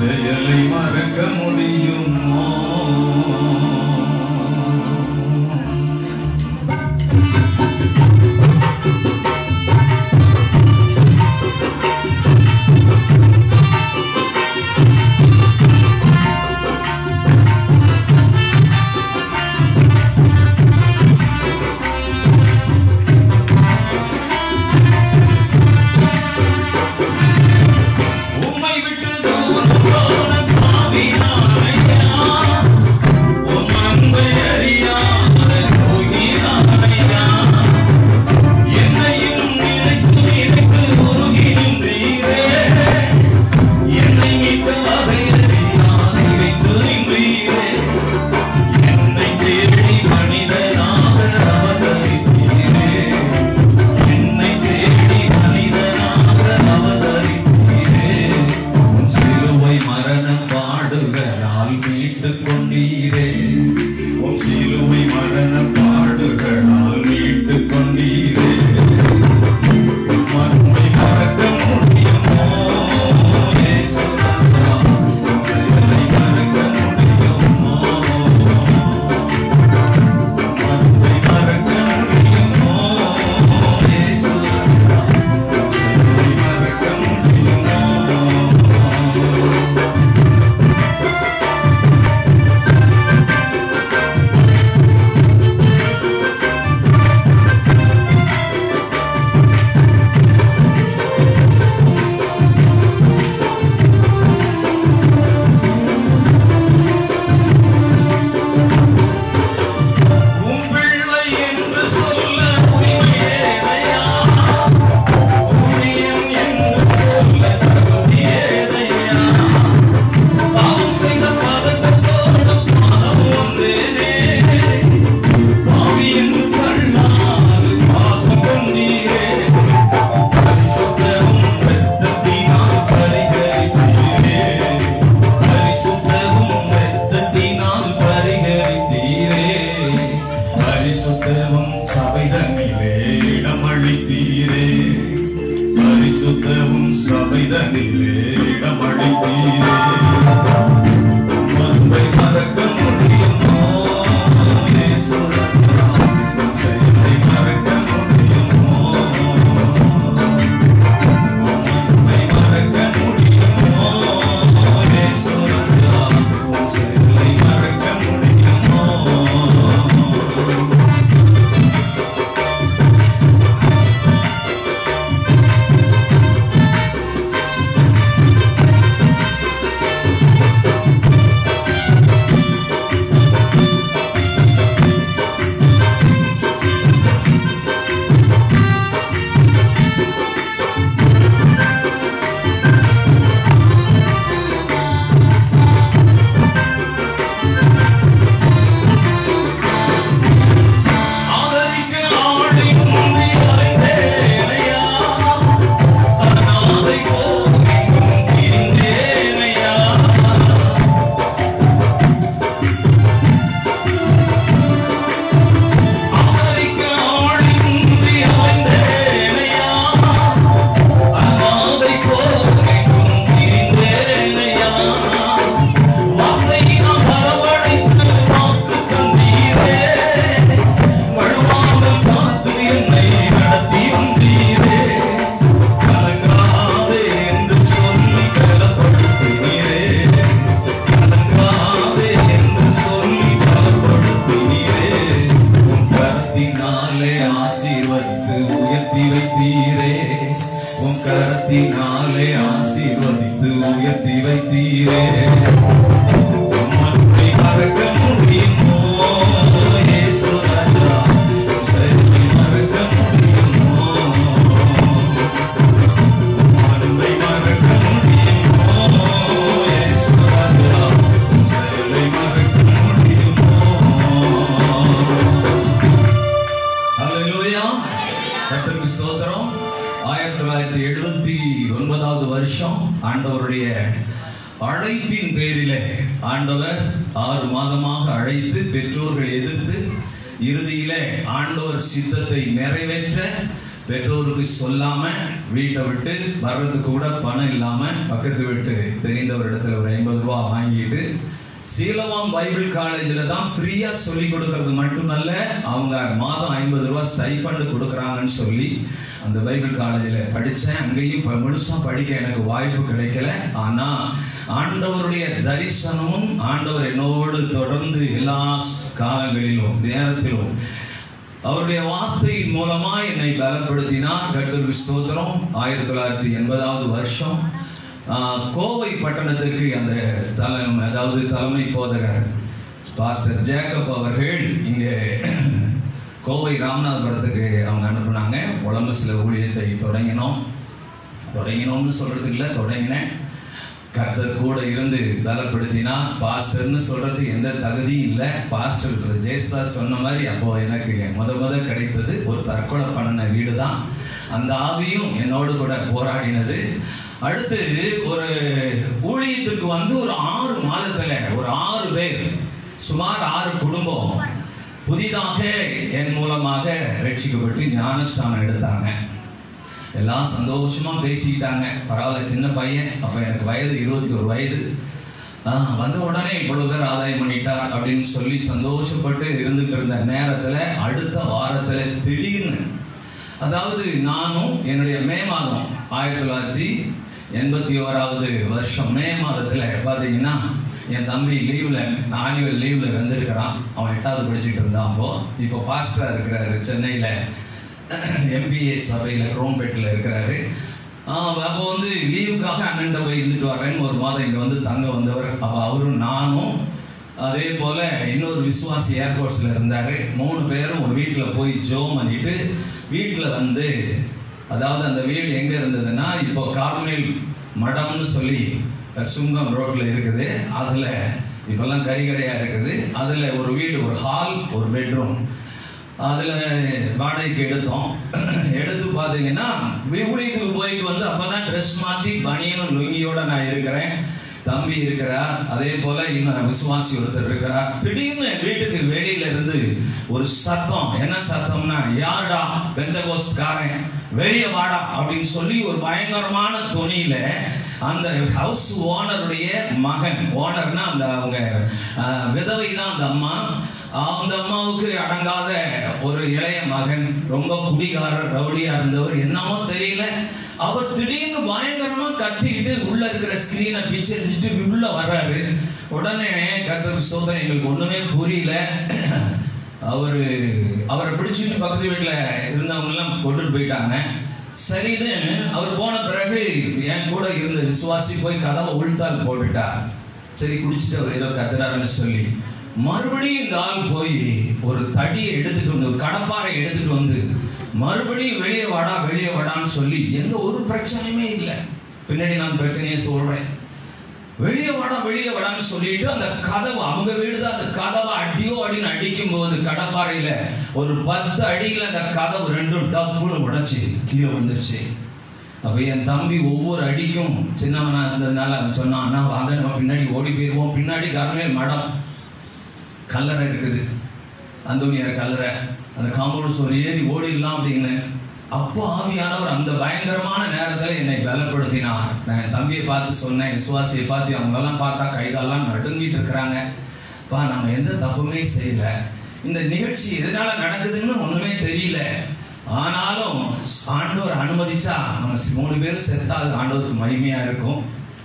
செயலை மறக்க முடியுமோ உம்மை விட்டு தூரம் போன பாவியானையா உம் அன்பை அறியாத துரோகியானையா என்னையும் நினைத்து நினைத்து உருகி நின்றீரே என்னை மீட்க வகை அறியாது நினைத்து நின்றீரே என்னை தேடி மனிதனாக அவதரித்தீரே என்னை தேடி மனிதனாக அவதரித்தீரே உம் சிலுவை மரண பாடுகளால் மீட்டுக் கொண்டீரே உம் சிலுவை மரண பாடுகளால் மீட்டுக் கொண்டீரே உம் அன்பை மறக்க முடியுமோ இயேசுநாதா? உம் செயலை மறக்க முடியுமோ அன்பை மறக்க முடியுமோ இயேசுநாதா? செயலை மறக்க முடியுமோ உம் பிள்ளை என்று சொல்ல உரிமையேதையா ஊழியம் என்று சொல்ல தகுதியேதையா பாவம் செய்த பதட்டத்தோடு பாதம் வந்தேனே பாவி என்று தள்ளாது பாசம் கொண்டீரே பரிசுத்தமும் இரத்தத்தினால் பரிகரித்தீரே பரிசுத்தமும் இரத்தத்தினால் பரிகரித்தீரே பரிசுத்தமும் சபைதனிலே இடமளித்தீரே பரிசுத்தமும் சபைதனிலே இடமளித்தீரே அன்பை மறக்க முடியுமோ இயேசுநாதா? உம் செயலை மறக்க முடியுமோ உம்மை மறக்க முடியுமோ இயேசுநாதா? உம் செயலை மறக்க முடியுமோ ஆதரிக்க ஆடை முந்தி அலைந்தேனையா அநாதை போகும் திரிந்தேனையா ஆதரிக்க ஆடை முந்தி அலைந்தேனையா அநாதை போகும் திரிந்தேனையா வார்த்தை நான் வரவழைத்து வாக்கு தந்தீரே வழுவாமல் காத்து என்னை நடத்தி வந்தீரே கலங்காதே என்று சொல்லி பலப்படுத்தினீரே கலங்காதே என்று சொல்லி பலப்படுத்தினீரே உன் கரத்தினாலே ஆசீர்வதித்து உயர்த்தி வைத்தீரே உன் கரத்தினாலே ஆசீர்வதித்து உயர்த்தி வைத்தீரே உம் அன்பை மறக்க முடியுமோ இயேசுநாதா? உம் செயலை மறக்க முடியுமோ அன்பை மறக்க முடியுமோ இயேசுநாதா? உம் செயலை மறக்க முடியுமோ ஹalleluya கர்த்தருக்கு ஸ்தோத்திரம் ஆயிரத்தி தொள்ளாயிரத்தி எழுபத்தி ஒன்பதாவது வருஷம் ஆண்டவருடைய அழைப்பின் பேரிலே ஆண்டவர் ஆறு மாதமாக அழைத்து பெற்றோர்கள் எதிர்த்து இறுதியிலே ஆண்டவர் சித்தத்தை நிறைவேற்ற பெற்றோருக்கு சொல்லாம வீட்டை விட்டு வர்றதுக்கு கூட பணம் இல்லாம பக்கத்து வீட்டு தெரிந்த ஒரு இடத்துல ஒரு ஐம்பது ரூபா வாங்கிட்டு சீலவாம் பைபிள் காலேஜில் தான் ஃப்ரீயா சொல்லி கொடுக்கறது மட்டுமல்ல அவங்க மாதம் ஐம்பது ரூபா ஸ்டைஃபண்ட் கொடுக்குறாங்கன்னு சொல்லி அந்த பைபிள் காலேஜில் படித்தேன் அங்கேயும் ப- முழுசா படிக்க எனக்கு வாய்ப்பு கிடைக்கல ஆனா ஆண்டவருடைய தரிசனமும் ஆண்டவர் என்னோடு தொடர்ந்து எல்லா காலங்களிலும் நேரத்திலும் அவருடைய வார்த்தையின் மூலமா என்னை பலப்படுத்தினார் கர்த்தருக்கு ஸ்தோத்திரம் ஆயிரத்தி தொள்ளாயிரத்தி எண்பதாவது வருஷம் ஆஹ், கோவை பட்டணத்துக்கு அந்த தலைமை அதாவது தலைமை போதகர் பாஸ்டர் ஜேக்கப் அவர்கள் இங்கே கோவை ராமநாதபுரத்துக்கு அவங்க அனுப்புனாங்க கொலம்பஸ்ல ஊழியத்தை தொடங்கினோம் தொடங்கினோம்னு சொல்றதுக்கு இல்லை தொடங்கினேன் கர்த்தர் கூட இருந்து பலப்படுத்தினா பாஸ்டர்னு சொல்றது எந்த தகுதியும் இல்லை பாஸ்டர் ஜெயஸ்தா சொன்ன மாதிரி அப்போ எனக்கு முத முத கிடைத்தது ஒரு தற்கொலை பண்ணின வீடு தான் அந்த ஆவியும் என்னோடு கூட போராடினது அடுத்து ஒரு ஊழியத்துக்கு வந்து ஒரு ஆறு மாதத்துல ஒரு ஆறு பேர் சுமார் ஆறு குடும்பம் புதிதாக என் மூலமாக ரட்சிக்கப்பட்டு ஞானஸ்தானம் எடுத்தாங்க எல்லாம் சந்தோஷமா பேசிக்கிட்டாங்க பரவாயில்ல சின்ன பையன் அப்ப எனக்கு வயது இருபத்தி ஒரு வயது ஆ, வந்த உடனே இவ்வளவு பேர் ஆதாயம் பண்ணிட்டார் அப்படின்னு சொல்லி சந்தோஷப்பட்டு இருந்துட்டு இருந்த நேரத்துல அடுத்த வாரத்துல திடீர்னு அதாவது நானும் என்னுடைய மே மாதம் ஆயிரத்தி தொள்ளாயிரத்தி எண்பத்தி ஓராவது வருஷம் மே மாதத்துல பாத்தீங்கன்னா என் தம்பி லீவ்ல ஆனுவல் லீவ்ல வந்திருக்கிறான் அவன் எட்டாவது படிச்சுட்டு இருந்தான் அப்போ இப்போ பாஸ்டரா இருக்கிறாரு சென்னையில எம்பிஏ சபையில் குரோம்பேட்டில் இருக்கிறாரு ஆஹ் அப்போ வந்து லீவுக்காக அண்ணன் போய் இருந்துட்டு வரேன்னு ஒரு மாதம் இங்கே வந்து தங்க வந்தவர் அப்போ அவரும் நானும் அதே போல இன்னொரு விசுவாசி ஏர்போர்ட்ஸில் இருந்தார் மூணு பேரும் ஒரு வீட்டில் போய் ஜோம் பண்ணிட்டு வீட்டில் வந்து அதாவது அந்த வீடு எங்கே இருந்ததுன்னா இப்போ கார்மேல் மடம்னு சொல்லி சுங்கம் ரோட்டில் இருக்குது அதில் இப்போல்லாம் கறிக்கடையாக இருக்குது அதில் ஒரு வீடு ஒரு ஹால் ஒரு பெட்ரூம் அதுல வாடகைக்கு எடுத்தோம் எடுத்து பாத்தீங்கன்னா ஊழியத்துக்கு போயிட்டு வந்து அப்பதான் ட்ரெஸ் மாத்தி பனியனும் லுங்கியோட நான் இருக்கிறேன் தம்பி இருக்கிறார் அதே போல இன்னும் விசுவாசி ஒருத்தர் இருக்கிறார் திடீர்னு வீட்டுக்கு வெளியில இருந்து ஒரு சத்தம் என்ன சத்தம்னா யாருடா பெந்தகோஸ்காரன் வெளியே வாடா அப்படின்னு சொல்லி ஒரு பயங்கரமான துணியில அந்த ஹவுஸ் ஓனருடைய மகன் ஓனர்னா அந்த அவங்க அஹ், விதவை தான் அந்த அம்மா அந்த அம்மாவுக்கு அடங்காத ஒரு இளைய மகன் ரொம்ப குடிகாரர் ரவுடியா இருந்தவர் என்னமோ தெரியல அவர் திடீர்னு பயங்கரமா கத்திக்கிட்டு உள்ள இருக்கிற ஸ்கிரீனை பிச்சு எரிஞ்சிட்டு உள்ள வர்றாரு உடனே கத்தர் சோதனை எங்களுக்கு ஒண்ணுமே புரியல அவரு அவரை பிடிச்சிட்டு பக்கத்து வீட்டுல இருந்தவங்க எல்லாம் கொண்டுட்டு போயிட்டாங்க சரின்னு அவர் போன பிறகு என் கூட இருந்த விசுவாசி போய் கதவை உள்தால் போட்டுட்டார் சரி குடிச்சிட்டு அவர் ஏதோ கத்துறாருன்னு சொல்லி மறுபடியும் இந்த ஆள் போய் ஒரு தடியை எடுத்துட்டு வந்து ஒரு கடப்பாரை எடுத்துட்டு வந்து மறுபடியும் வெளியே வாடா வெளியே வாடான்னு சொல்லி எந்த ஒரு பிரச்சனையுமே இல்லை பின்னாடி நான் பிரச்சனையை சொல்றேன் வெளியே வாடா வெளியே வாடான்னு சொல்லிட்டு அந்த கதவு அவங்க வீடு தான் அந்த கதவை அடியோ அடின்னு அடிக்கும் போது கடப்பாறையில ஒரு பத்து அடியில அந்த கதவு ரெண்டும் டப்புன்னு உடைச்சு கீழே வந்துருச்சு அப்ப என் தம்பி ஒவ்வொரு அடிக்கும் சின்னவனா இருந்ததுனால அவன் சொன்னான் அண்ணா வாங்க நம்ம பின்னாடி ஓடி போயிருவோம் பின்னாடி கருணையில் மடம் கல்லறை இருக்குது அந்தோனியார் கல்லறை அந்த காம்பவுண்ட் சுவர் ஏறி ஓடிடலாம் அப்படின்னு அப்போ ஆவியானவர் அந்த பயங்கரமான நேரத்தில் என்னை பலப்படுத்தினார் நான் என் தம்பியை பார்த்து சொன்னேன் விசுவாசியை பார்த்து அவங்களெல்லாம் பார்த்தா கைகாலெல்லாம் நடுங்கிட்டு இருக்கிறாங்க பா நம்ம எந்த தப்புமே செய்யல இந்த நிகழ்ச்சி எதனால நடக்குதுன்னு ஒண்ணுமே தெரியல ஆனாலும் ஆண்டவர் அனுமதிச்சா நம்ம மூணு பேரும் செத்தா அது ஆண்டவருக்கு மகிமையா இருக்கும்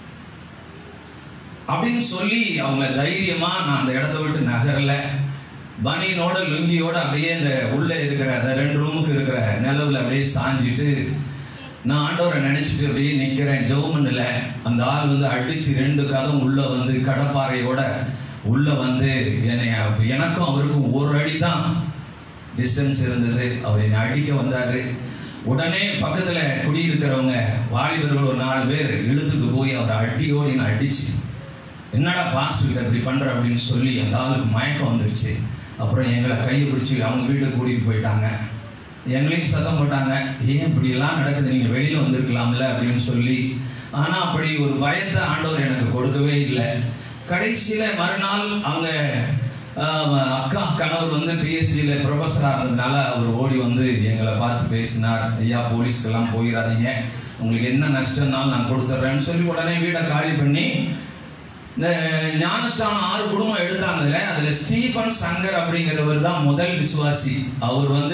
அப்படின்னு சொல்லி அவங்க தைரியமா நான் அந்த இடத்த விட்டு நகரல பனியனோட லுங்கியோட அப்படியே இந்த உள்ள இருக்கிற அந்த ரெண்டு ரூமுக்கு இருக்கிற நிலவுல அப்படியே சாஞ்சிட்டு நான் ஆண்டவரை நினைச்சிட்டு அப்படியே நிக்கிறேன் ஜவுமன்ல அந்த ஆள் வந்து அடிச்சு ரெண்டு கதம் உள்ள வந்து கடப்பாறையோட உள்ள வந்து என்னை அப்ப எனக்கும் அவருக்கும் ஒரு அடி தான் டிஸ்டன்ஸ் இருந்தது அவர் என்னை அடிக்க வந்தாரு உடனே பக்கத்துல குடியிருக்கிறவங்க வாலிபர்கள் ஒரு நாலு பேர் இழுத்துட்டு போய் அவரை அடியோடி நான் அடிச்சு என்னடா பாஸ்டர் கிட்ட இப்படி பண்ற அப்படின்னு சொல்லி அந்த ஆளுக்கு மயக்கம் வந்துருச்சு அப்புறம் எங்களை கையை பிடிச்சி அவங்க வீட்டுக்கு கூட்டிட்டு போயிட்டாங்க எங்களையும் சத்தம் போட்டாங்க ஏன் இப்படி எல்லாம் நடக்குது நீங்க வெளியில வந்திருக்கலாம்ல அப்படின்னு சொல்லி ஆனா அப்படி ஒரு பயத்தை ஆண்டவர் எனக்கு கொடுக்கவே இல்லை கடைசியில மறுநாள் அவங்க ஆஹ், அக்கா கணவர் வந்து பிஎஸ்சியில் ப்ரொஃபஸராக இருந்ததுனால அவர் ஓடி வந்து எங்களை பார்த்து பேசினார் ஐயா போலீஸ்க்கெல்லாம் போயிடாதீங்க உங்களுக்கு என்ன நஷ்டம்னாலும் நான் கொடுத்துட்றேன்னு சொல்லி உடனே வீடை காலி பண்ணி இந்த ஞானஸ்தானம் ஆறு குடும்பம் எடுத்தாங்கல்ல அதுல ஸ்டீஃபன் சங்கர் அப்படிங்கிறவர் தான் முதல் விசுவாசி அவர் வந்து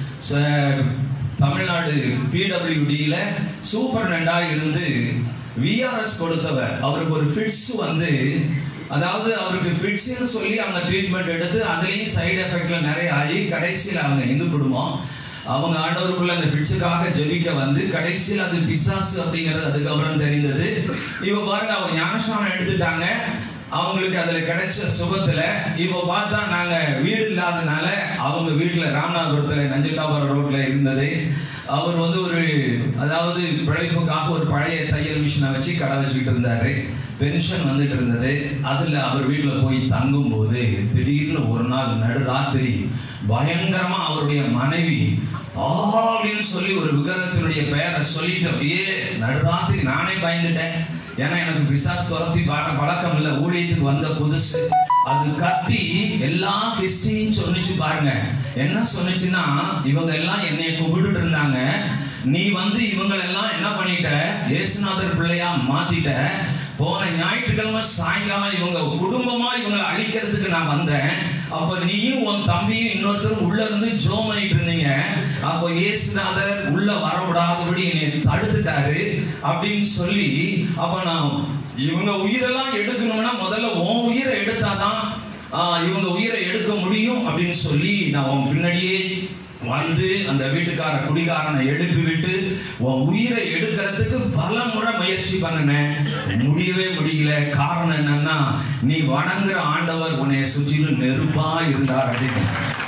ச- தமிழ்நாடு பிடபிள்யூடியில சூப்பர்டெண்டா இருந்து விஆர்எஸ் கொடுத்தவர் அவருக்கு ஒரு ஃபிட்ஸ் வந்து அதாவது அவருக்கு ஃபிட்ஸ்னு சொல்லி அவங்க ட்ரீட்மெண்ட் எடுத்து அதுலேயும் சைடு எஃபெக்ட்ல நிறைய ஆகி கடைசியில் அவங்க இந்து குடும்பம் அவங்க ஆண்டவருக்குள்ள அந்த பிட்சுக்காக ஜெபிக்க வந்து கடைசியில் அது பிசாசு அப்படிங்கிறது அதுக்கப்புறம் தெரிந்தது இவ பாருங்க அவங்க ஞானஸ்தானம் எடுத்துட்டாங்க அவங்களுக்கு அதுல கிடைச்ச சுகத்துல இப்ப பார்த்தா நாங்க வீடு இல்லாதனால அவங்க வீட்டுல ராமநாதபுரத்துல நஞ்சட்டாபுரம் ரோட்ல இருந்தது அவர் வந்து ஒரு அதாவது பிழைப்புக்காக ஒரு பழைய தையல் மிஷினை வச்சு கடை வச்சுக்கிட்டு இருந்தாரு பென்ஷன் வந்துட்டு இருந்தது அதுல அவர் வீட்டுல போய் தங்கும் போது திடீர்னு ஒரு நாள் நடுராத்திரி பயங்கரமா அவருடைய மனைவி ஆ அப்படின்னு சொல்லி ஒரு விக்கிரகத்தினுடைய பெயரை சொல்லிட்டு அப்படியே நடுராத்திரி நானே பயந்துட்டேன் ஏன்னா எனக்கு பிசாஸ் துரத்தி பார்க்க பழக்கம் இல்லை ஊழியத்துக்கு வந்த புதுசு அது கத்தி எல்லா ஹிஸ்டரியும் சொன்னிச்சு பாருங்க என்ன சொன்னுச்சுன்னா இவங்க எல்லாம் என்னை கூப்பிட்டு இருந்தாங்க நீ வந்து இவங்களெல்லாம் என்ன பண்ணிட்ட இயேசுநாதர் பிள்ளையா மாத்திட்ட போன ஞாயிற்றுக்கிழமை சாயங்காலம் இவங்க குடும்பமா இவங்களை அழிக்கிறதுக்கு நான் வந்தேன் அப்ப நீயும் உன் தம்பியும் இன்னொருத்தரும் உள்ள இருந்து ஜோம் பண்ணிட்டு இருந்தீங்க அப்போ இயேசுநாதர் உள்ள வரவிடாதபடி என்னை தடுத்துட்டாரு அப்படின்னு சொல்லி அப்ப நான் இவங்க உயிரெல்லாம் எடுக்கணும்னா முதல்ல உன் உயிரை எடுத்தாதான் ஆஹ், இவங்க உயிரை எடுக்க முடியும் அப்படின்னு சொல்லி நான் உன் பின்னாடியே வந்து அந்த வீட்டுக்கார குடிகாரனை எழுப்பி விட்டு உன் உயிரை எடுக்கிறதுக்கு பல முறை முயற்சி பண்ணினேன் முடியவே முடியல காரணம் என்னன்னா நீ வணங்குற ஆண்டவர் உன்னை சுற்றிலும் நெருப்பா இருந்தார் அப்படின்னு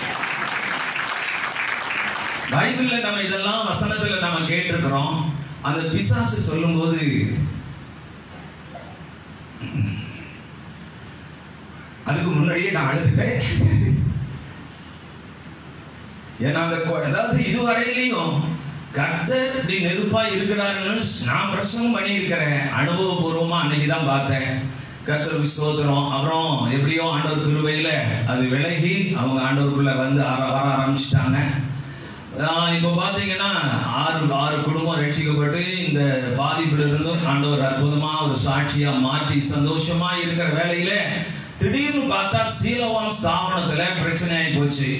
பைபிள்ல நம்ம இதெல்லாம் வசனத்துல நம்ம கேட்டிருக்கிறோம் அந்த பிசாசு சொல்லும்போது அதுக்கு முன்னாடியே நான் அழுதுட்டேன் ஏன்னா அந்த கொ- அதாவது இதுவரையிலையும் கர்த்தர் இப்படி நெருப்பா இருக்கிறாருன்னு நான் பிரசங்கம் பண்ணியிருக்கிறேன் அனுபவபூர்வமா அன்னைக்கு தான் பார்த்தேன் கர்த்தருக்கு ஸ்தோத்திரம் அப்புறம் எப்படியோ ஆண்டவர் கிருபையில அது விலகி அவங்க ஆண்டவருக்குள்ள வந்து ஆர- வர ஆரம்பிச்சிட்டாங்க இப்போ பார்த்தீங்கன்னா ஆறு ஆறு குடும்பம் ரட்சிக்கப்பட்டு இந்த பாதிப்புல இருந்தும் ஆண்டவர் அற்புதமா ஒரு சாட்சியா மாற்றி சந்தோஷமா இருக்கிற வேலையில திடீர்னு பார்த்தா சீலவாம் ஸ்தாபனத்துல பிரச்சனை ஆகி போச்சு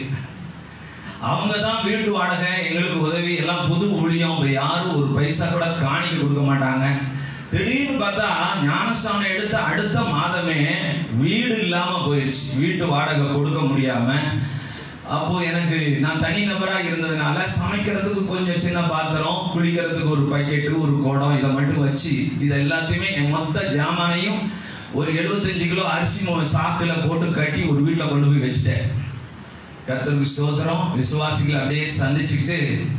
அவங்க தான் வீட்டு வாடகை எங்களுக்கு உதவி எல்லாம் புது ஊழியம் இப்ப யாரும் ஒரு பைசா கூட காணிக்க கொடுக்க மாட்டாங்க திடீர்னு பார்த்தா ஞானஸ்தானம் எடுத்த அடுத்த மாதமே வீடு இல்லாம போயிடுச்சு வீட்டு வாடகை கொடுக்க முடியாம அப்போ எனக்கு நான் தனி நபரா இருந்ததுனால சமைக்கிறதுக்கு கொஞ்சம் சின்ன பாத்திரம் குளிக்கிறதுக்கு ஒரு பக்கெட்டு ஒரு குடம் இதை மட்டும் வச்சு இது எல்லாத்தையுமே என் மொத்த ஜாமானையும் ஒரு 75 கிலோ அரிசி மு- சாக்குல போட்டு கட்டி ஒரு வீட்டில் கொண்டு போய் வச்சுட்டேன் கர்த்தருக்கு ஸ்தோத்திரம் விசுவாசிகளை அப்படியே சந்திச்சுக்கிட்டு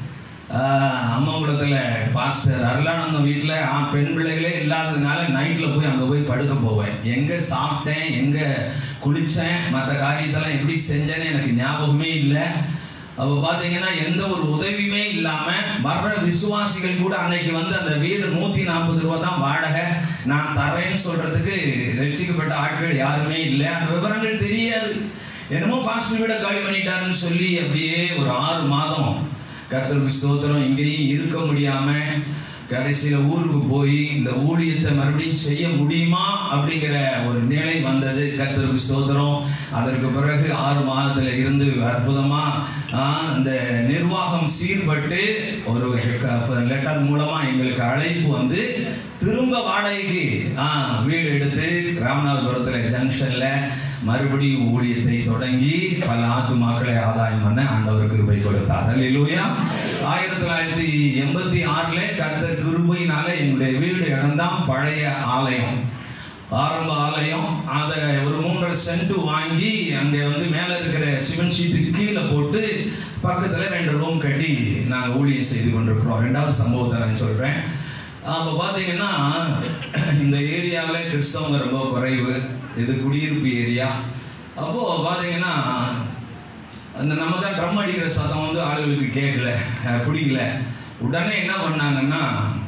ஆஹ், அம்மாங்குளத்துல பாஸ்டர் அருளானந்தம் வீட்டில் பெண் பிள்ளைகளே இல்லாததுனால நைட்ல போய் அங்க போய் படுக்க போவேன் எங்க சாப்பிட்டேன் எங்க குளிச்சேன் மற்ற காரியத்தெல்லாம் எப்படி செஞ்சேன்னு எனக்கு ஞாபகமே இல்லை அப்போ பார்த்தீங்கன்னா எந்த ஒரு உதவியுமே இல்லாம வர்ற விசுவாசிகள் கூட அன்னைக்கு வந்து அந்த வீடு நூத்தி நாற்பது ரூபா தான் வாடகை நான் தரேன்னு சொல்றதுக்கு ரட்சிக்கப்பட்ட ஆட்கள் யாருமே இல்லை அந்த விவரங்கள் தெரியாது என்னமோ பாஸ்டர் வீட காலி பண்ணிட்டாருன்னு சொல்லி அப்படியே ஒரு ஆறு மாதம் கர்த்தருக்கு ஸ்தோத்திரம் இங்கேயும் இருக்க முடியாம கடைசியில ஊருக்கு போய் இந்த ஊழியத்தை மறுபடியும் செய்ய முடியுமா அப்படிங்கிற ஒரு நிலை வந்தது கர்த்தருக்கு ஸ்தோத்திரம் அதற்கு பிறகு ஆறு மாதத்துல இருந்து அற்புதமா ஆஹ், இந்த நிர்வாகம் சீர்பட்டு ஒரு லெட்டர் மூலமா எங்களுக்கு அழைப்பு வந்து திரும்ப வாடகைக்கு ஆஹ், வீடு எடுத்து ராமநாதபுரத்துல ஜங்ஷன்ல மறுபடியும் ஊழியத்தை தொடங்கி பல ஆத்துமாக்களை ஆதாயம் பண்ண ஆண்டவர் கிருபை கொடுத்தார் அல்லேலூயா ஆயிரத்தி தொள்ளாயிரத்தி எண்பத்தி ஆறுல கர்த்தர் கிருபையினால எங்களுடைய வீடு இடம்தான் பழைய ஆலயம் ஆரம்ப ஆலயம் அதை ஒரு மூன்றரை சென்ட் வாங்கி அங்கே வந்து மேலே இருக்கிற சிவன் ஷீட்டுக்கு கீழே போட்டு பக்கத்தில் ரெண்டு ரூம் கட்டி நாங்கள் ஊழியம் செய்து கொண்டிருக்கிறோம் ரெண்டாவது சம்பவத்தை நான் சொல்கிறேன் அப்போ பார்த்தீங்கன்னா இந்த ஏரியாவில் கிறிஸ்தவங்க ரொம்ப குறைவு இது குடியிருப்பு ஏரியா அப்போது பார்த்தீங்கன்னா அந்த நம்ம தான் ட்ரம் அடிக்கிற சத்தம் வந்து ஆளுகளுக்கு கேட்கல அஹ், பிடிக்கல உடனே என்ன பண்ணாங்கன்னா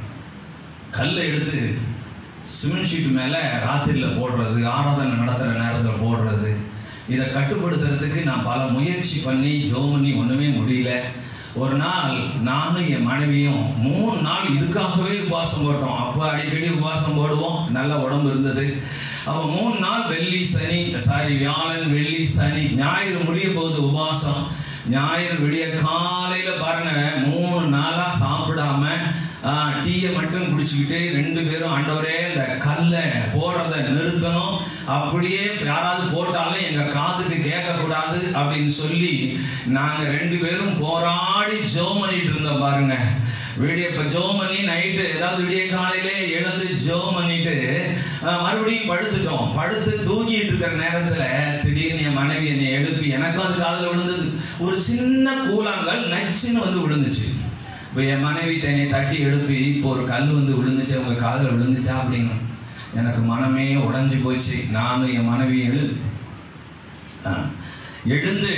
கல்லை எடுத்து சிமெண்ட் ஷீட் மேலே ராத்திரியில் போடுறது ஆராதனை நடத்துகிற நேரத்தில் போடுறது இதை கட்டுப்படுத்துறதுக்கு நான் பல முயற்சி பண்ணி ஜோம் பண்ணி ஒண்ணுமே முடியல ஒரு நாள் நானும் என் மனைவியும் மூணு நாள் இதுக்காகவே உபவாசம் போட்டோம் அப்போ அடிக்கடி உபவாசம் போடுவோம் நல்ல உடம்பு இருந்தது அப்போ மூணு நாள் வெள்ளி சனி சாரி வியாழன் வெள்ளி சனி ஞாயிறு முடிய போகுது உபவாசம் ஞாயிறு விடிய காலையில பாருங்க மூணு நாளா சாப்பிடாம டீயை மட்டும் குடிச்சுக்கிட்டு ரெண்டு பேரும் ஆண்டவரே இந்த கல்லை போடுறத நிறுத்தணும் அப்படியே யாராவது போட்டாலும் எங்க காதுக்கு கேட்க கூடாது அப்படின்னு சொல்லி நாங்க ரெண்டு பேரும் போராடி ஜெபம் பண்ணிட்டு இருந்தோம் பாருங்க விடிய இப்ப ஜெபம் பண்ணி நைட்டு ஏதாவது விடிய காலையிலே எழுந்து ஜெபம் பண்ணிட்டு ஆஹ், மறுபடியும் படுத்துட்டோம் படுத்து தூங்கிட்டு இருக்கிற நேரத்துல திடீர்னு என் மனைவி என்னை எழுப்பி எனக்கும் அது காதுல விழுந்தது ஒரு சின்ன கூழாங்கல் நச்சுன்னு வந்து விழுந்துச்சு இப்போ என் மனைவி என்னை தட்டி எழுப்பி இப்போ ஒரு கல் வந்து விழுந்துச்சு உங்க காதுல விழுந்துச்சா அப்படின்னு எனக்கு மனமே உடைஞ்சு போச்சு நானும் என் மனைவி எழுது ஆ, எழுந்து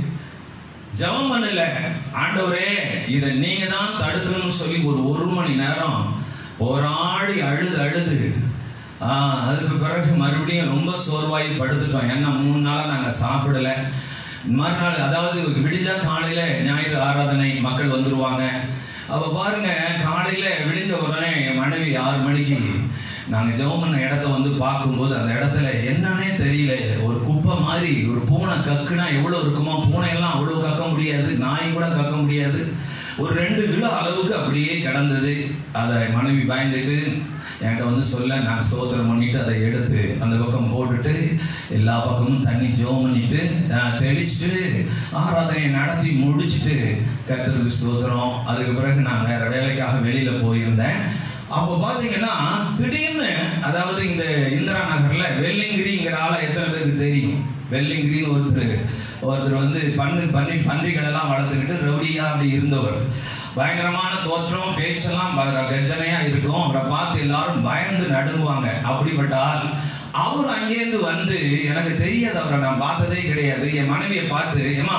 ஜெபம் பண்ணல ஆண்டவரே இதை நீங்க தான் தடுக்கணும்னு சொல்லி ஒரு ஒரு மணி நேரம் போராடி அழுது அழுது ஆ, அதுக்கு பிறகு மறுபடியும் ரொம்ப சோர்வாகி படுத்துட்டோம் ஏன்னா மூணு நாளா நாங்க சாப்பிடல மறுநாள் அதாவது விடிஞ்சா காலையில ஞாயிறு ஆராதனை மக்கள் வந்துருவாங்க அப்ப பாருங்க காலையில விடிந்த உடனே என் மனைவி ஆறு மணிக்கு நாங்க ஜெபம் பண்ண இடத்த வந்து பார்க்கும்போது அந்த இடத்துல என்னன்னே தெரியல ஒரு குப்பை மாதிரி ஒரு பூனை கக்குனா எவ்வளவு இருக்குமோ பூனை எல்லாம் அவ்வளவு கக்க முடியாது நாய் கூட கக்க முடியாது ஒரு ரெண்டு கிலோ அளவுக்கு அப்படியே கிடந்தது அதை மனைவி பயந்துட்டு என்கிட்ட வந்து சொல்ல நான் சோதனை பண்ணிட்டு அதை எடுத்து அந்த பக்கம் போட்டுட்டு எல்லா பக்கமும் தண்ணி ஜோம் பண்ணிட்டு நான் தெளிச்சுட்டு ஆராதனையை நடத்தி முடிச்சுட்டு கர்த்தருக்கு சோதரம் அதுக்கு பிறகு நான் வேற வேலைக்காக வெளியில போயிருந்தேன் அப்போ பாத்தீங்கன்னா திடீர்னு அதாவது இந்த இந்திரா நகர்ல வெள்ளிங்கிரிங்கிற ஆளை எத்தனை பேருக்கு தெரியும் வெள்ளிங்கிரின்னு ஒருத்தர் ஒருத்தர் வந்து பண்ணு பண்ணி பன்றிகள் எல்லாம் வளர்த்துக்கிட்டு ரவுடியா அப்படி இருந்தவர் பயங்கரமான தோற்றம் பேச்செல்லாம் ப- கர்ஜனையா இருக்கும் அவரை பார்த்து எல்லாரும் பயந்து நடுங்குவாங்க அப்படிப்பட்ட ஆள் அவர் அங்கேருந்து வந்து எனக்கு தெரியாது அவரை நான் பார்த்ததே கிடையாது என் மனைவியை பார்த்து ஏமா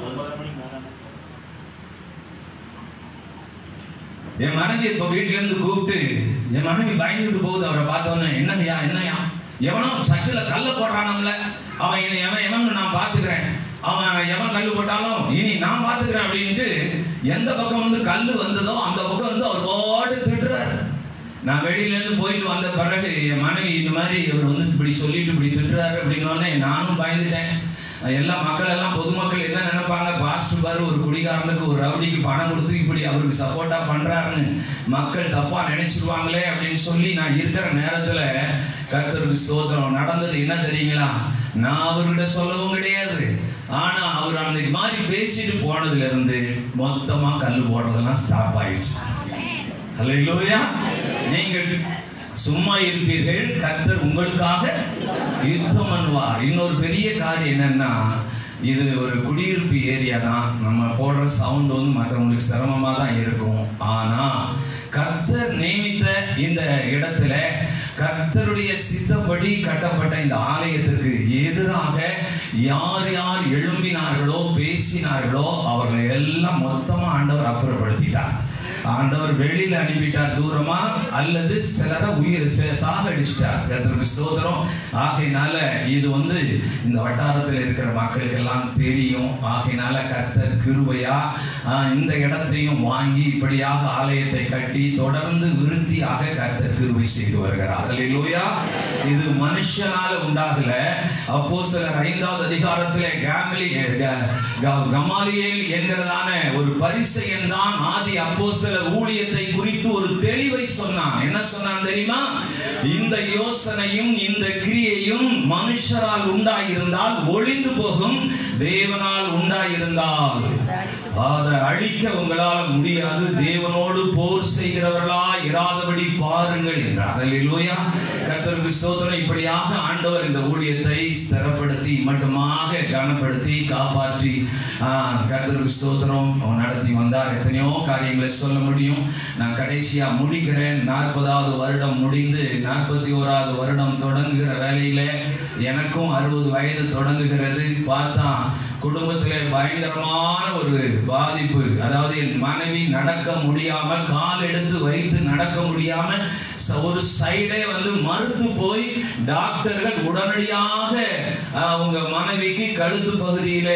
என் மனைவி இப்ப வீட்டுல இருந்து கூப்பிட்டு என் மனைவி பயந்துட்டு போகுது அவரை பார்த்தோன்னே என்னய்யா என்னய்யா எவனோ சர்ச்சில் கல்ல போடுறானம்ல அவன் இனி எவன் எவன் நான் பார்த்துக்கிறேன் அவன் எவன் கல்லு போட்டாலும் இனி நான் பார்த்துக்கிறேன் அப்படின்ட்டு எந்த பக்கம் வந்து கல்லு வந்ததோ அந்த பக்கம் வந்து அவர் பாட்டு திட்டுறாரு நான் வெளியில இருந்து போயிட்டு வந்த பிறகு என் மனைவி இந்த மாதிரி இவர் வந்து இப்படி சொல்லிட்டு இப்படி திட்டுறாரு அப்படின்னோடனே நானும் பயந்துட்டேன் எல்லா மக்கள் எல்லாம் பொதுமக்கள் என்ன நினைப்பாங்க பாஸ்டர் பாரு ஒரு குடிகாரனுக்கு ஒரு ரவுடிக்கு பணம் கொடுத்து இப்படி அவருக்கு சப்போர்ட்டா பண்றாருன்னு மக்கள் தப்பா நினைச்சிருவாங்களே அப்படின்னு சொல்லி நான் இருக்கிற நேரத்துல கர்த்தருக்கு ஸ்தோத்திரம் நடந்தது என்ன தெரியுங்களா நான் அவர்கிட்ட சொல்லவும் கிடையாது ஆனா அவர் அந்த மாதிரி பேசிட்டு போனதுல இருந்து மொத்தமா கல்லு போடுறதெல்லாம் ஸ்டாப் ஆயிடுச்சு ஹalleluya நீங்கள் சும்மா இருப்பீர்கள் கர்த்தர் உங்களுக்காக யுத்தம் பண்ணுவார் இன்னொரு பெரிய காரியம் என்னன்னா இது ஒரு குடியிருப்பு ஏரியா தான் நம்ம போடுற சவுண்ட் வந்து மற்றவங்களுக்கு சிரமமா தான் இருக்கும் ஆனா கர்த்தர் நியமித்த இந்த இடத்துல கர்த்தருடைய சித்தப்படி கட்டப்பட்ட இந்த ஆலயத்திற்கு எதிராக யார் யார் எழும்பினார்களோ பேசினார்களோ அவர்களை எல்லாம் மொத்தமா ஆண்டவர் அப்புறப்படுத்திட்டார் ஆண்டவர் வெளியில அனுப்பிட்டார் தூரமா அல்லது சிலரை உயிர் ச- சாகடிச்சிட்டார் கர்த்தருக்கு ஸ்தோத்திரம் ஆகையினால இது வந்து இந்த வட்டாரத்தில் இருக்கிற மக்களுக்கெல்லாம் தெரியும் ஆகையினால கர்த்தர் கிருபையா ஆஹ், இந்த இடத்தையும் வாங்கி இப்படியாக ஆலயத்தை கட்டி தொடர்ந்து விருத்தியாக கர்த்தர் கிருபை செய்து வருகிறார் அல்லேலூயா இது மனுஷனால உண்டாகல அப்போ சிலர் ஐந்தாவது அதிகாரத்திலே கேமலி க- க- கமாலியேல் என்கிறதான ஒரு பரிசையன் தான் ஆதி அப்போஸ்தலர் ஊழியத்தை குறித்து ஒரு தெளிவை சொன்னான் என்ன சொன்னான் தெரியுமா இந்த யோசனையும் இந்த கிரியையும் மனுஷரால் உண்டாயிருந்தால் ஒளிந்து போகும் தேவனால் உண்டாயிருந்தால் அதை அழிக்க உங்களால் முடியாது தேவனோடு போர் செய்கிறவர்களா இராதபடி பாருங்கள் என்றார் அல்லேலூயா கர்த்தருக்கு ஸ்தோத்திரம் இப்படியாக ஆண்டவர் இந்த ஊழியத்தை ஸ்திரப்படுத்தி மட்டுமாக கனப்படுத்தி காப்பாற்றி ஆஹ், கர்த்தருக்கு ஸ்தோத்திரம் அவன் நடத்தி வந்தார் எத்தனையோ காரியங்களை சொல்ல முடியும் நான் கடைசியா முடிக்கிறேன் நாற்பதாவது வருடம் முடிந்து நாற்பத்தி ஓராவது வருடம் தொடங்குகிற வேலையில எனக்கும் அறுபது வயது தொடங்குகிறது பார்த்தா குடும்பத்திலே பயங்கரமான ஒரு பாதிப்பு அதாவது என் மனைவி நடக்க முடியாம கால் எடுத்து வைத்து நடக்க முடியாம ச- ஒரு சைடே வந்து மறுத்து போய் டாக்டர்கள் உடனடியாக ஆஹ், உங்க மனைவிக்கு கழுத்து பகுதியில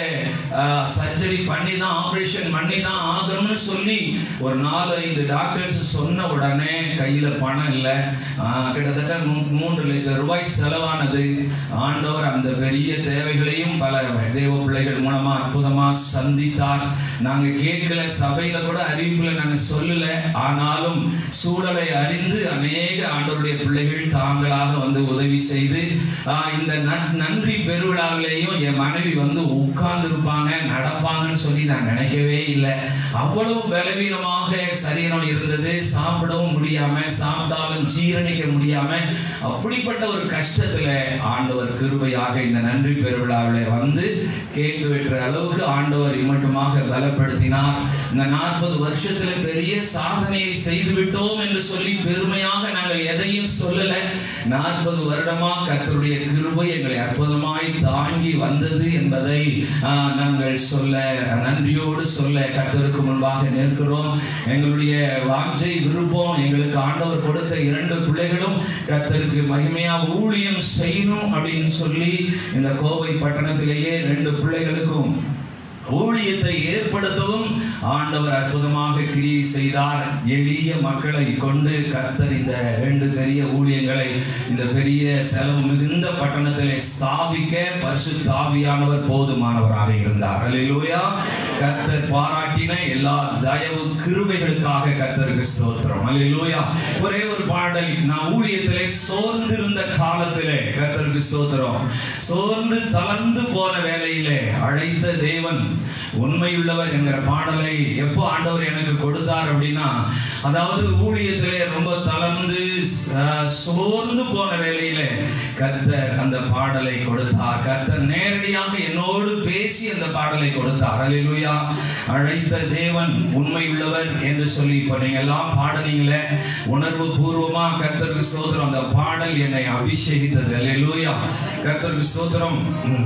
சர்ஜரி பண்ணி தான் ஆபரேஷன் பண்ணி தான் ஆகணும்னு சொல்லி ஒரு நாலு ஐந்து டாக்டர்ஸ் சொன்ன உடனே கையில பணம் இல்லை ஆஹ், கிட்டத்தட்ட மூ- மூன்று லட்சம் ரூபாய் செலவானது ஆண்டவர் அந்த பெரிய தேவைகளையும் பல தேவ பிள்ளைகள் மூலமா அற்புதமா சந்தித்தார் நாங்க கேட்கல சபையில கூட அறிவிப்புல நாங்க சொல்லல ஆனாலும் சூழலை அறிந்து அநேக ஆண்டவருடைய பிள்ளைகள் தாங்களாக வந்து உதவி செய்து ஆஹ், இந்த நன்- நன்றி பெருவிழாவிலேயும் என் மனைவி வந்து உட்கார்ந்து இருப்பாங்க நடப்பாங்கன்னு சொல்லி நான் நினைக்கவே இல்லை அவ்வளவு பலவீனமாக சரீரம் இருந்தது சாப்பிடவும் முடியாம சாப்பிட்டாலும் ஜீரணிக்க முடியாம அப்படிப்பட்ட ஒரு கஷ்டத்துல ஆண்டவர் கிருபையாக இந்த நன்றி பெருவிழாவிலே வந்து கேக்கு வெட்டுற அளவுக்கு ஆண்டவர் இம்மட்டுமாக பலப்படுத்தினார் இந்த நாற்பது வருஷத்துல பெரிய சாதனையை செய்து விட்டோம் என்று சொல்லி பெருமையாக நாங்கள் எதையும் சொல்லல நாற்பது வருடமா கர்த்தருடைய கிருபை எங்களை அற்புதமாய் தாங்கி வந்தது என்பதை ஆஹ், நாங்கள் சொல்ல நன்றியோடு சொல்ல கர்த்தருக்கு முன்பாக நிற்கிறோம் எங்களுடைய வாஞ்சை விருப்பம் எங்களுக்கு ஆண்டவர் கொடுத்த இரண்டு பிள்ளைகளும் கர்த்தருக்கு மகிமையா ஊழியம் செய்யணும் அப்படின்னு சொல்லி இந்த கோவை பட்டணத்திலேயே ரெண்டு பிள்ளைகளுக்கும் ஊழியத்தை ஏற்படுத்தவும் ஆண்டவர் அற்புதமாக கிரியை செய்தார் எளிய மக்களை கொண்டு கர்த்தர் இந்த ரெண்டு பெரிய ஊழியங்களை இந்த பெரிய செலவு மிகுந்த பட்டணத்திலே ஸ்தாபிக்க பரிசுத்த ஆவியானவர் போதுமானவராக இருந்தார் அல்லேலூயா கர்த்தர் பாராட்டின எல்லா தயவு கிருபைகளுக்காக கர்த்தருக்கு ஸ்தோத்திரம் அல்லேலூயா ஒரே ஒரு பாடல் நான் ஊழியத்திலே சோர்ந்திருந்த காலத்திலே கர்த்தருக்கு ஸ்தோத்திரம் சோர்ந்து தளர்ந்து போன வேளையிலே அழைத்த தேவன் உண்மையுள்ளவர் என்கிற பாடலை எப்போ ஆண்டவர் எனக்கு கொடுத்தார் அப்படின்னா அதாவது ஊழியத்திலே ரொம்ப தளர்ந்து அஹ், சோர்ந்து போன வேளையிலே கர்த்தர் அந்த பாடலை கொடுத்தார் கர்த்தர் நேரடியாக என்னோடு பேசி அந்த பாடலை கொடுத்தார் அல்லேலூயா அழைத்த தேவன் உண்மையுள்ளவர் என்று சொல்லி இப்ப நீங்க எல்லாம் பாடுனீங்களே உணர்வு பூர்வமா கர்த்தருக்கு ஸ்தோத்திரம் அந்த பாடல் என்னை அபிஷேகித்தது அல்லேலூயா கர்த்தருக்கு ஸ்தோத்திரம் ம்.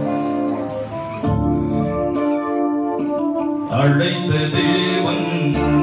அழைத்த தேவன்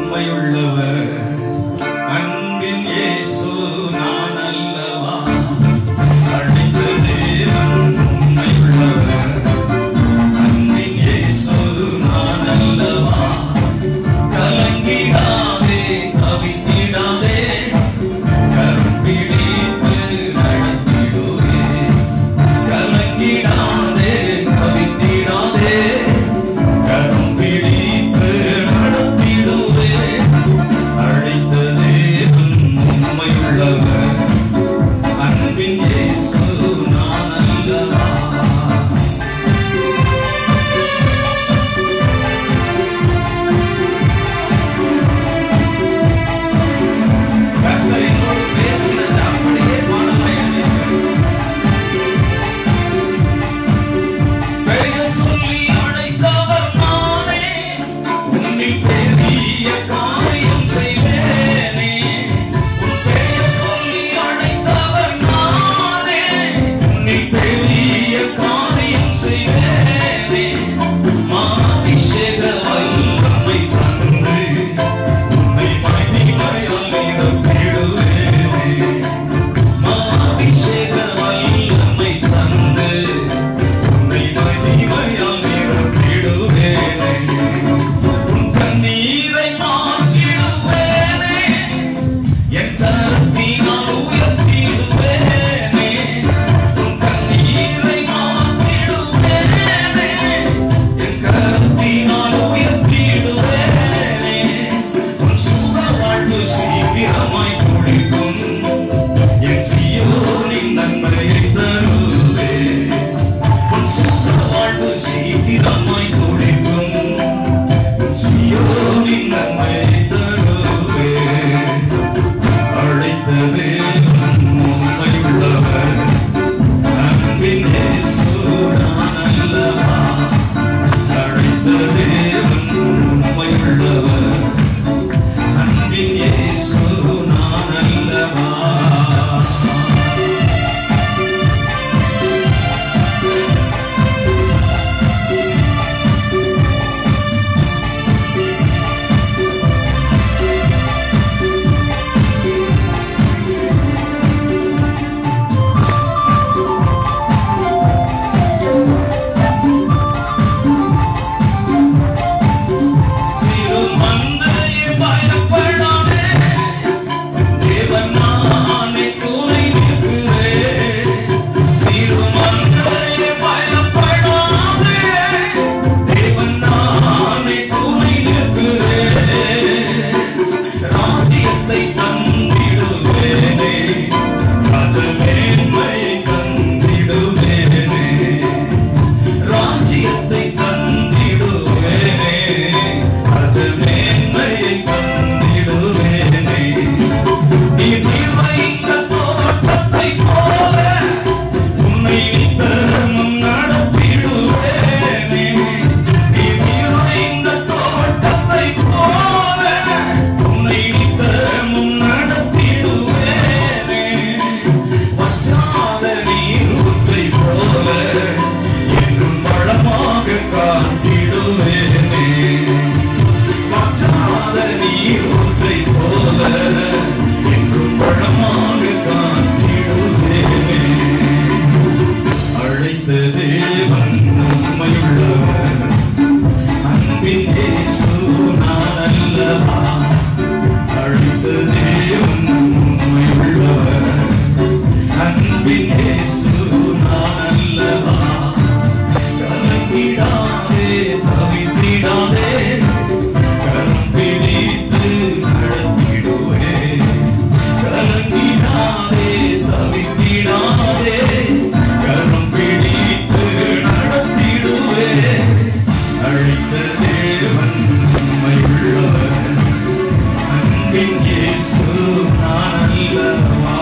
இயேசு நான் அல்லவா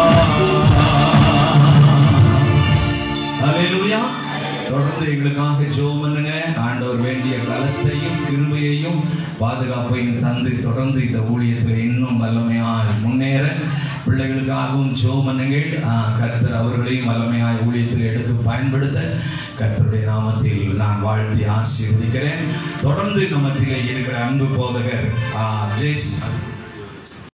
ஹalleluya தொடர்ந்து எங்களுக்காக ஜெபம் பண்ணுங்க ஆண்டவர் வேண்டிய பலத்தையும் கிருபையையும் பாதுகாப்பையும் தந்து தொடர்ந்து இந்த ஊழியத்தில் இன்னும் வல்லமையாய் முன்னேற பிள்ளைகளுக்காகவும் ஜெபம் பண்ணுங்கள் ஆ, கர்த்தர் அவர்களையும் வல்லமையாய் ஊழியத்தில் எடுத்து பயன்படுத்த கர்த்தருடைய நாமத்தில் நான் வாழ்த்தி ஆசீர்வதிக்கிறேன் தொடர்ந்து நம்ம மத்தியிலே இருக்கிற அன்பு போதகர் ஆ, ஜெய்ஸ்